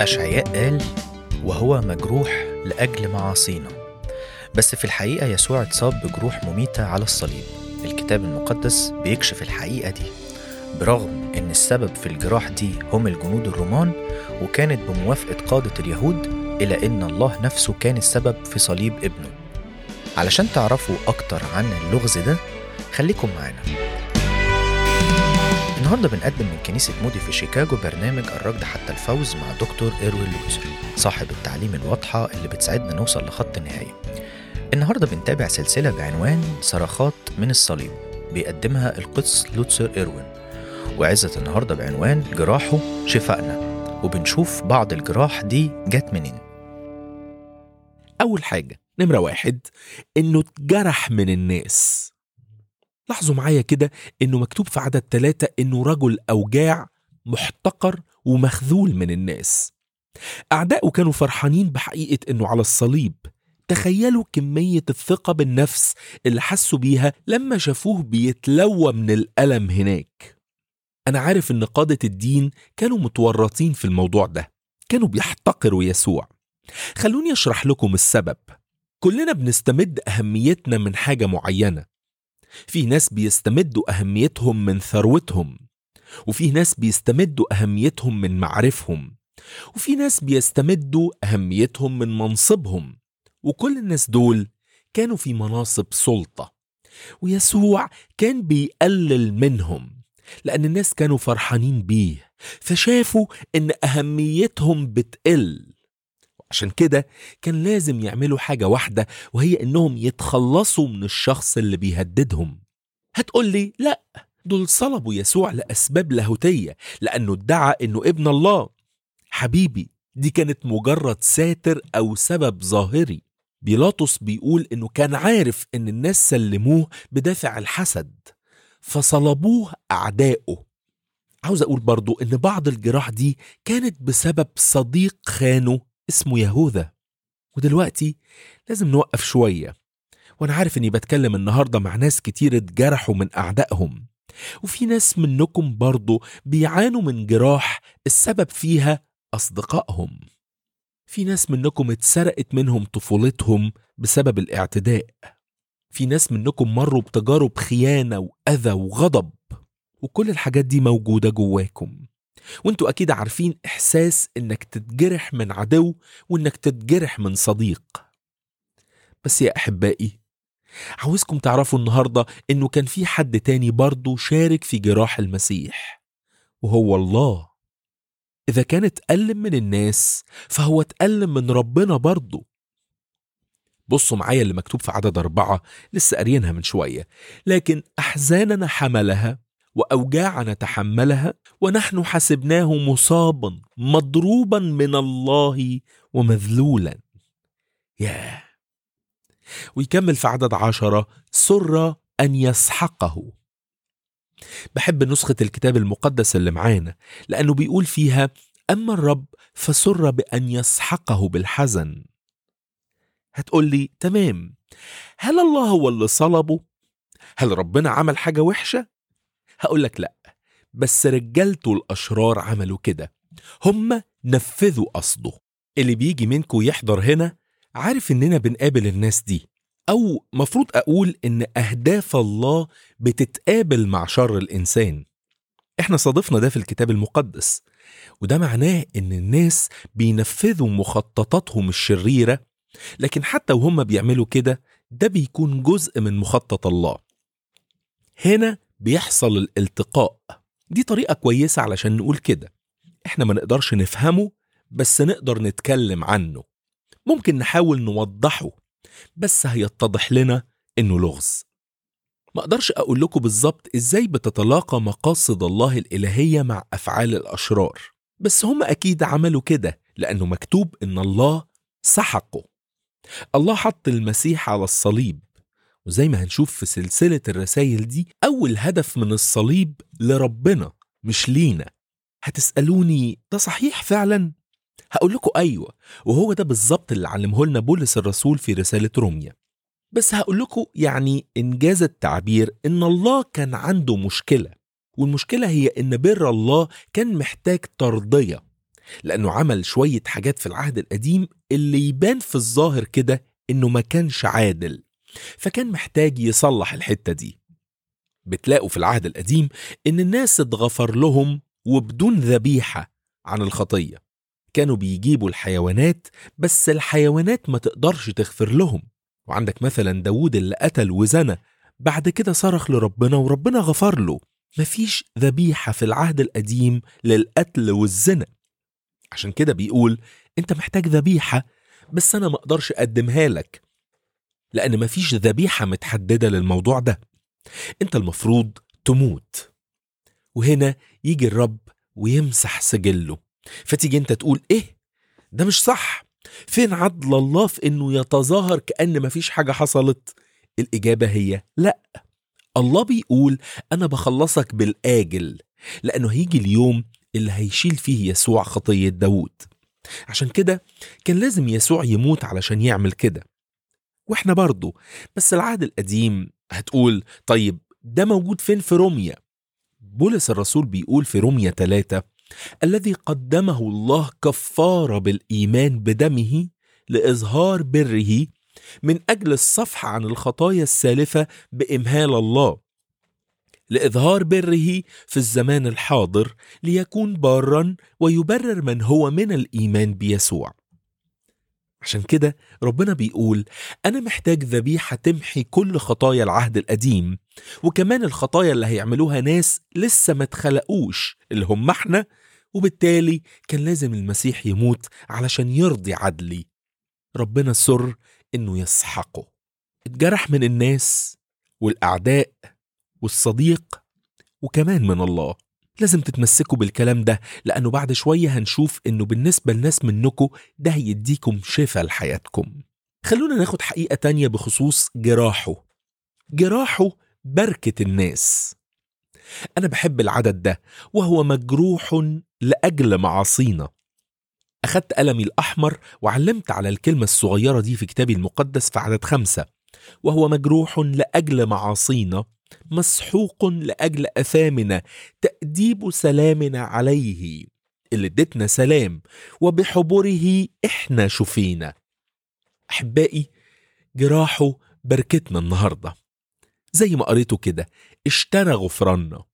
أشعياء قال وهو مجروح لأجل معاصينا بس في الحقيقة يسوع اتصاب بجروح مميتة على الصليب الكتاب المقدس بيكشف الحقيقة دي برغم إن السبب في الجراح دي هم الجنود الرومان وكانت بموافقة قادة اليهود إلى إن الله نفسه كان السبب في صليب ابنه علشان تعرفوا أكتر عن اللغز ده خليكم معانا النهارده بنقدم من كنيسة مودي في شيكاغو برنامج الركض حتى الفوز مع دكتور إيروين لوتسر صاحب التعليم الواضحة اللي بتساعدنا نوصل لخط النهاية النهارده بنتابع سلسلة بعنوان صرخات من الصليب بيقدمها القدس لوتسر إيروين وعزة النهارده بعنوان جراحه شفائنا وبنشوف بعض الجراح دي جت منين أول حاجة نمرة واحد إنه اتجرح من الناس لاحظوا معايا كده إنه مكتوب في عدد ثلاثة إنه رجل أوجاع محتقر ومخذول من الناس أعدائه كانوا فرحانين بحقيقة إنه على الصليب تخيلوا كمية الثقة بالنفس اللي حسوا بيها لما شافوه بيتلوى من الألم هناك أنا عارف إن قادة الدين كانوا متورطين في الموضوع ده كانوا بيحتقروا يسوع خلوني أشرح لكم السبب كلنا بنستمد أهميتنا من حاجة معينة في ناس بيستمدوا أهميتهم من ثروتهم وفي ناس بيستمدوا أهميتهم من معارفهم وفي ناس بيستمدوا أهميتهم من منصبهم وكل الناس دول كانوا في مناصب سلطة ويسوع كان بيقلل منهم لأن الناس كانوا فرحانين بيه فشافوا إن أهميتهم بتقل عشان كده كان لازم يعملوا حاجة واحدة وهي إنهم يتخلصوا من الشخص اللي بيهددهم هتقول لي لا دول صلبوا يسوع لأسباب لاهوتية لأنه ادعى إنه ابن الله حبيبي دي كانت مجرد ساتر أو سبب ظاهري بيلاطس بيقول إنه كان عارف إن الناس سلموه بدافع الحسد فصلبوه أعدائه عاوز أقول برضو إن بعض الجراح دي كانت بسبب صديق خانه اسمه يهوذا ودلوقتي لازم نوقف شوية وأنا عارف إني بتكلم النهاردة مع ناس كتير اتجرحوا من أعدائهم وفي ناس منكم برضو بيعانوا من جراح السبب فيها أصدقائهم في ناس منكم اتسرقت منهم طفولتهم بسبب الاعتداء في ناس منكم مروا بتجارب خيانة وأذى وغضب وكل الحاجات دي موجودة جواكم وانتوا أكيد عارفين إحساس إنك تتجرح من عدو وإنك تتجرح من صديق بس يا أحبائي عاوزكم تعرفوا النهاردة إنه كان في حد تاني برضه شارك في جراح المسيح وهو الله إذا كان اتألم من الناس فهو اتألم من ربنا برضه بصوا معايا اللي مكتوب في عدد أربعة لسه قاريينها من شوية لكن أحزاننا حملها وأوجاعنا تحملها ونحن حسبناه مصابا مضروبا من الله ومذلولا ياه ويكمل في عدد عشرة سر أن يسحقه بحب نسخة الكتاب المقدس اللي معانا لأنه بيقول فيها أما الرب فسر بأن يسحقه بالحزن هتقول لي تمام هل الله هو اللي صلبه؟ هل ربنا عمل حاجة وحشة؟ هقول لك لأ بس رجالته الأشرار عملوا كده هم نفذوا قصده اللي بيجي منكم يحضر هنا عارف إننا بنقابل الناس دي أو مفروض أقول إن أهداف الله بتتقابل مع شر الإنسان إحنا صادفنا ده في الكتاب المقدس وده معناه إن الناس بينفذوا مخططاتهم الشريرة لكن حتى وهم بيعملوا كده ده بيكون جزء من مخطط الله هنا بيحصل الالتقاء دي طريقة كويسة علشان نقول كده احنا ما نقدرش نفهمه بس نقدر نتكلم عنه ممكن نحاول نوضحه بس هيتضح لنا انه لغز ما اقدرش اقول لكم بالظبط ازاي بتتلاقى مقاصد الله الالهيه مع افعال الاشرار بس هم اكيد عملوا كده لانه مكتوب ان الله سحقه الله حط المسيح على الصليب وزي ما هنشوف في سلسله الرسائل دي اول هدف من الصليب لربنا مش لينا هتسالوني ده صحيح فعلا هقول لكم ايوه وهو ده بالظبط اللي علمه لنا بولس الرسول في رساله روميا بس هقول لكم يعني انجاز التعبير ان الله كان عنده مشكله والمشكله هي ان بر الله كان محتاج ترضيه لأنه عمل شوية حاجات في العهد القديم اللي يبان في الظاهر كده إنه ما كانش عادل فكان محتاج يصلح الحتة دي بتلاقوا في العهد القديم إن الناس اتغفر لهم وبدون ذبيحة عن الخطية كانوا بيجيبوا الحيوانات بس الحيوانات ما تقدرش تغفر لهم وعندك مثلا داود اللي قتل وزنى بعد كده صرخ لربنا وربنا غفر له مفيش ذبيحة في العهد القديم للقتل والزنا عشان كده بيقول انت محتاج ذبيحة بس انا ما اقدرش اقدمها لك لان مفيش ذبيحة متحددة للموضوع ده انت المفروض تموت وهنا يجي الرب ويمسح سجله فتيجي انت تقول ايه ده مش صح فين عدل الله في انه يتظاهر كأن مفيش حاجة حصلت الإجابة هي لا الله بيقول أنا بخلصك بالآجل لأنه هيجي اليوم اللي هيشيل فيه يسوع خطية داود عشان كده كان لازم يسوع يموت علشان يعمل كده واحنا برضه بس العهد القديم هتقول طيب ده موجود فين في روميا بولس الرسول بيقول في روميا 3 الذي قدمه الله كفارة بالإيمان بدمه لإظهار بره من أجل الصفح عن الخطايا السالفة بإمهال الله لإظهار بره في الزمان الحاضر ليكون بارا ويبرر من هو من الإيمان بيسوع عشان كده ربنا بيقول أنا محتاج ذبيحة تمحي كل خطايا العهد القديم وكمان الخطايا اللي هيعملوها ناس لسه ما اتخلقوش اللي هم احنا وبالتالي كان لازم المسيح يموت علشان يرضي عدلي ربنا سر انه يسحقه اتجرح من الناس والاعداء والصديق وكمان من الله لازم تتمسكوا بالكلام ده لانه بعد شويه هنشوف انه بالنسبه لناس منكم ده هيديكم شفاء لحياتكم خلونا ناخد حقيقه تانية بخصوص جراحه جراحه بركه الناس انا بحب العدد ده وهو مجروح لاجل معاصينا أخدت قلمي الأحمر وعلمت على الكلمة الصغيرة دي في كتابي المقدس في عدد خمسة وهو مجروح لأجل معاصينا مسحوق لأجل أثامنا تأديب سلامنا عليه اللي ادتنا سلام وبحبره إحنا شفينا أحبائي جراحه بركتنا النهاردة زي ما قريته كده اشترى غفراننا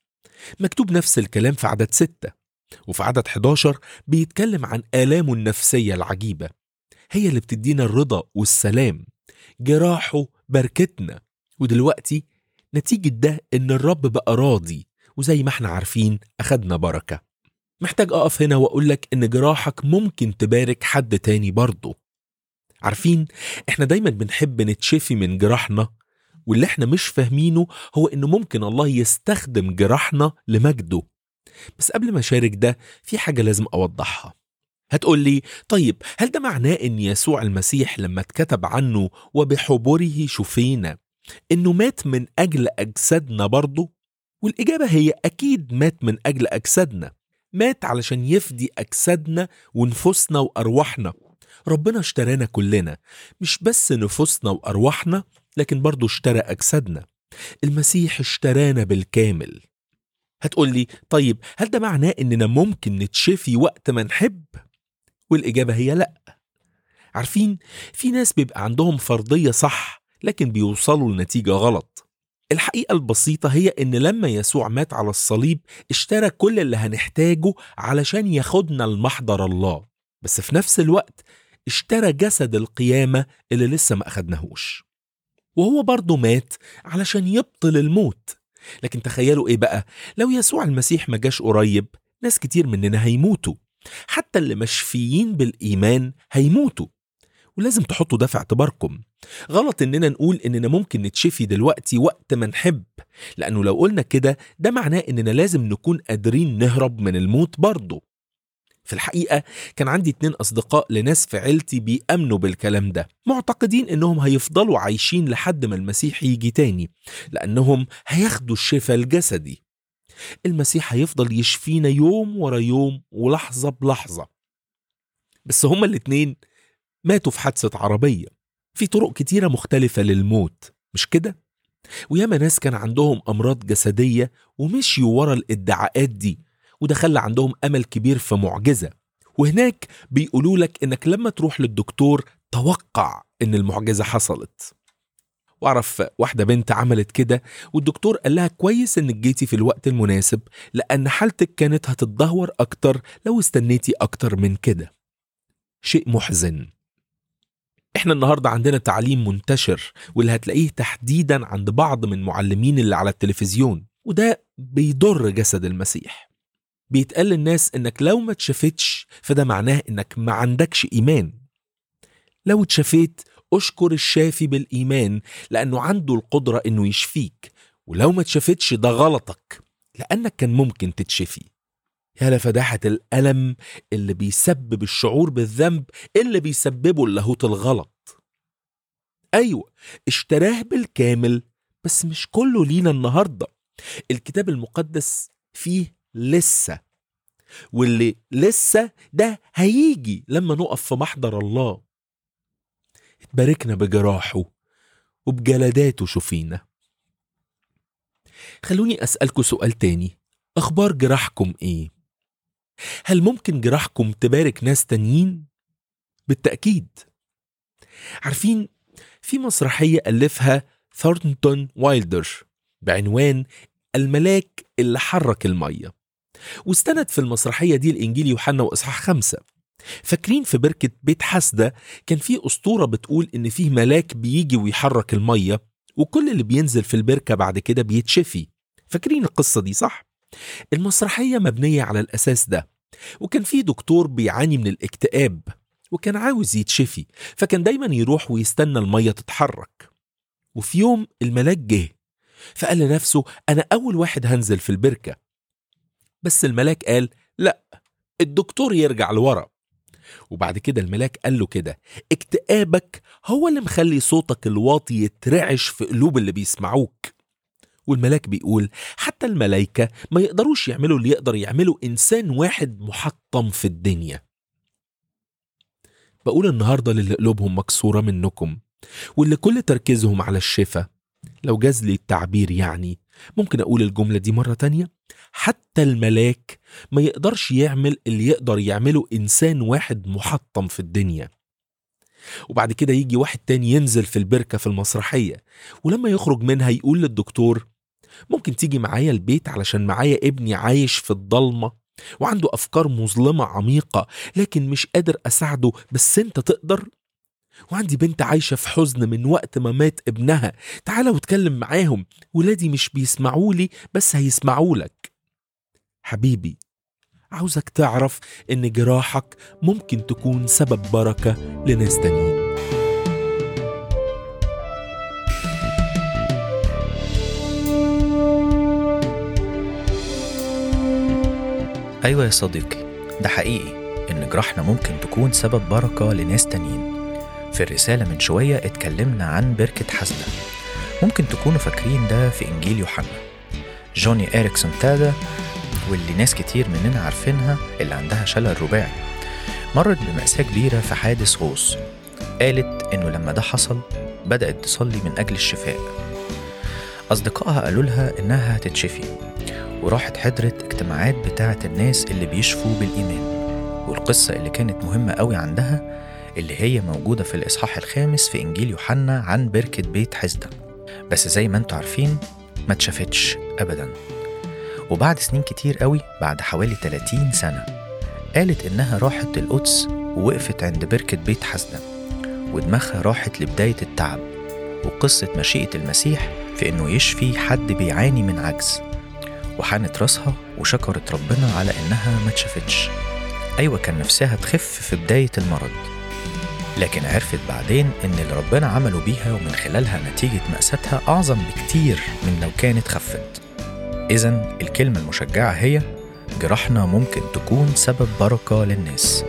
مكتوب نفس الكلام في عدد ستة وفي عدد 11 بيتكلم عن آلامه النفسية العجيبة هي اللي بتدينا الرضا والسلام جراحه بركتنا ودلوقتي نتيجة ده إن الرب بقى راضي وزي ما احنا عارفين أخدنا بركة محتاج أقف هنا وأقول لك إن جراحك ممكن تبارك حد تاني برضه عارفين احنا دايما بنحب نتشفي من جراحنا واللي احنا مش فاهمينه هو إنه ممكن الله يستخدم جراحنا لمجده بس قبل ما أشارك ده في حاجة لازم أوضحها هتقول لي طيب هل ده معناه ان يسوع المسيح لما اتكتب عنه وبحبره شفينا انه مات من اجل اجسادنا برضه والاجابه هي اكيد مات من اجل اجسادنا مات علشان يفدي اجسادنا ونفوسنا وارواحنا ربنا اشترانا كلنا مش بس نفوسنا وارواحنا لكن برضه اشترى اجسادنا المسيح اشترانا بالكامل هتقول لي طيب هل ده معناه اننا ممكن نتشفي وقت ما نحب والإجابة هي لأ عارفين في ناس بيبقى عندهم فرضية صح لكن بيوصلوا لنتيجة غلط الحقيقة البسيطة هي إن لما يسوع مات على الصليب اشترى كل اللي هنحتاجه علشان ياخدنا لمحضر الله بس في نفس الوقت اشترى جسد القيامة اللي لسه ما أخدناهوش وهو برضه مات علشان يبطل الموت لكن تخيلوا إيه بقى لو يسوع المسيح ما جاش قريب ناس كتير مننا هيموتوا حتى اللي مشفيين بالإيمان هيموتوا ولازم تحطوا ده في اعتباركم غلط إننا نقول إننا ممكن نتشفي دلوقتي وقت ما نحب لأنه لو قلنا كده ده معناه إننا لازم نكون قادرين نهرب من الموت برضه في الحقيقة كان عندي اتنين أصدقاء لناس في عيلتي بيأمنوا بالكلام ده معتقدين إنهم هيفضلوا عايشين لحد ما المسيح يجي تاني لأنهم هياخدوا الشفاء الجسدي المسيح هيفضل يشفينا يوم ورا يوم ولحظة بلحظة بس هما الاتنين ماتوا في حادثة عربية في طرق كتيرة مختلفة للموت مش كده؟ وياما ناس كان عندهم أمراض جسدية ومشيوا ورا الادعاءات دي وده خلى عندهم أمل كبير في معجزة وهناك بيقولوا لك انك لما تروح للدكتور توقع ان المعجزة حصلت واعرف واحدة بنت عملت كده والدكتور قال لها كويس انك جيتي في الوقت المناسب لان حالتك كانت هتتدهور اكتر لو استنيتي اكتر من كده شيء محزن احنا النهاردة عندنا تعليم منتشر واللي هتلاقيه تحديدا عند بعض من معلمين اللي على التلفزيون وده بيضر جسد المسيح بيتقال للناس انك لو ما اتشافتش فده معناه انك ما عندكش ايمان لو اتشافيت اشكر الشافي بالايمان لانه عنده القدره انه يشفيك ولو ما اتشافتش ده غلطك لانك كان ممكن تتشفي يا لفداحة الألم اللي بيسبب الشعور بالذنب اللي بيسببه اللاهوت الغلط أيوة اشتراه بالكامل بس مش كله لينا النهاردة الكتاب المقدس فيه لسه واللي لسه ده هيجي لما نقف في محضر الله اتباركنا بجراحه وبجلداته شفينا خلوني أسألكوا سؤال تاني أخبار جراحكم إيه؟ هل ممكن جراحكم تبارك ناس تانيين؟ بالتأكيد عارفين في مسرحية ألفها ثورنتون وايلدر بعنوان الملاك اللي حرك المية واستند في المسرحية دي الإنجيل يوحنا وإصحاح خمسة فاكرين في بركة بيت حسدة كان في أسطورة بتقول إن فيه ملاك بيجي ويحرك المية وكل اللي بينزل في البركة بعد كده بيتشفي فاكرين القصة دي صح؟ المسرحية مبنية على الأساس ده وكان في دكتور بيعاني من الاكتئاب وكان عاوز يتشفي فكان دايما يروح ويستنى المية تتحرك وفي يوم الملاك جه فقال لنفسه أنا أول واحد هنزل في البركة بس الملاك قال لا الدكتور يرجع لورا وبعد كده الملاك قال له كده اكتئابك هو اللي مخلي صوتك الواطي يترعش في قلوب اللي بيسمعوك والملاك بيقول حتى الملايكة ما يقدروش يعملوا اللي يقدر يعمله إنسان واحد محطم في الدنيا بقول النهاردة للي قلوبهم مكسورة منكم واللي كل تركيزهم على الشفا لو جاز لي التعبير يعني ممكن أقول الجملة دي مرة تانية حتى الملاك ما يقدرش يعمل اللي يقدر يعمله إنسان واحد محطم في الدنيا وبعد كده يجي واحد تاني ينزل في البركة في المسرحية ولما يخرج منها يقول للدكتور ممكن تيجي معايا البيت علشان معايا ابني عايش في الضلمة وعنده أفكار مظلمة عميقة لكن مش قادر أساعده بس أنت تقدر وعندي بنت عايشة في حزن من وقت ما مات ابنها تعالى واتكلم معاهم ولادي مش بيسمعوا لي بس هيسمعوا لك حبيبي عاوزك تعرف ان جراحك ممكن تكون سبب بركة لناس تانيين أيوة يا صديقي ده حقيقي إن جراحنا ممكن تكون سبب بركة لناس تانيين في الرسالة من شوية اتكلمنا عن بركة حسدة ممكن تكونوا فاكرين ده في إنجيل يوحنا جوني إريكسون تادا واللي ناس كتير مننا عارفينها اللي عندها شلل رباعي مرت بمأساة كبيرة في حادث غوص قالت إنه لما ده حصل بدأت تصلي من أجل الشفاء أصدقائها قالوا لها إنها هتتشفي وراحت حضرت اجتماعات بتاعة الناس اللي بيشفوا بالإيمان والقصة اللي كانت مهمة قوي عندها اللي هي موجودة في الإصحاح الخامس في إنجيل يوحنا عن بركة بيت حزدة بس زي ما انتوا عارفين ما اتشافتش أبدا وبعد سنين كتير قوي بعد حوالي 30 سنة قالت إنها راحت القدس ووقفت عند بركة بيت حزدة ودماغها راحت لبداية التعب وقصة مشيئة المسيح في إنه يشفي حد بيعاني من عجز وحنت راسها وشكرت ربنا على إنها ما اتشافتش أيوة كان نفسها تخف في بداية المرض لكن عرفت بعدين إن اللي ربنا عمله بيها ومن خلالها نتيجة مأساتها أعظم بكتير من لو كانت خفت إذا الكلمة المشجعة هي جراحنا ممكن تكون سبب بركة للناس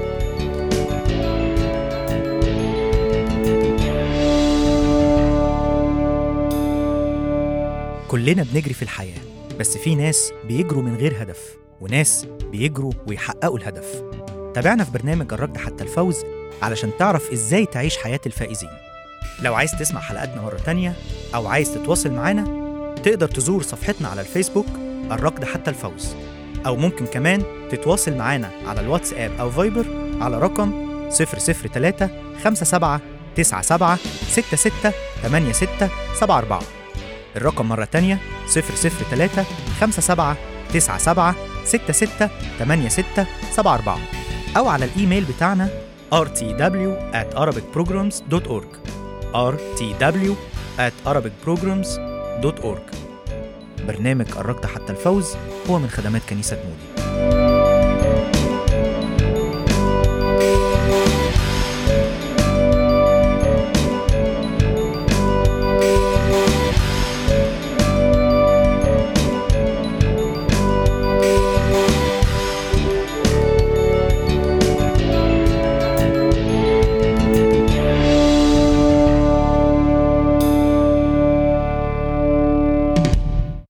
كلنا بنجري في الحياة بس في ناس بيجروا من غير هدف وناس بيجروا ويحققوا الهدف تابعنا في برنامج الركض حتى الفوز علشان تعرف ازاي تعيش حياة الفائزين لو عايز تسمع حلقاتنا مرة تانية أو عايز تتواصل معانا تقدر تزور صفحتنا على الفيسبوك الركض حتى الفوز أو ممكن كمان تتواصل معانا على الواتساب أو فايبر على رقم 003 57 97 66 86 74 الرقم مرة تانية 003 57 97 66 86 74 أو على الإيميل بتاعنا rtw at arabicprograms.org rtw at arabicprograms.org برنامج قربت حتى الفوز هو من خدمات كنيسة مودي